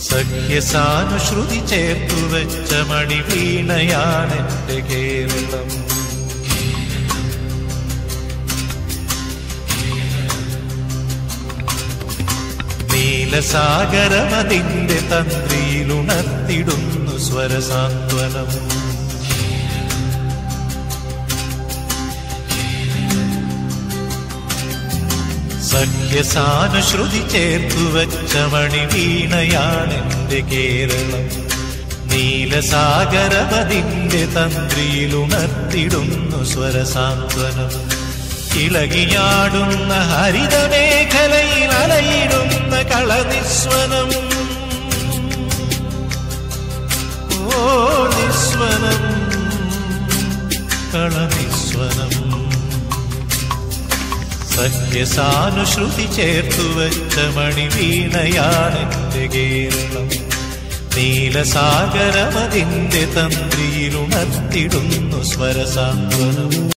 സഖ്യസാനുശ്രുതി ചേർത്തു വെച്ച മണിവീണയാണെന്റെ കേരളം നീലസാഗരമതിന്റെ തന്ത്രിയിലുണർത്തിടുന്നു സ്വരസാന്ത്വനം സഖ്യസാനുശ്രുതി ചേർത്തു വച്ച മണിവീണയാണെന്റെ കേരളം നീലസാഗരമതിന്റെ തന്ത്രിയിലുണർത്തിടുന്നു സ്വരസാന്ത്വനം ഇളകിയാടുന്ന ഹരിതമേഖലയിൽ അലയിടുന്ന കളനിസ്വനം ഓ നിസ്വനം കളനിസ്വനം സത്യസാനുശ്രുതി ചേർത്തു വെച്ച മണിവീണയാണെന്റെ കേരളം നീലസാഗരമതിന്റെ തന്ത്രിയിലുണർത്തിടുന്നു സ്വരസാന്ത്വനം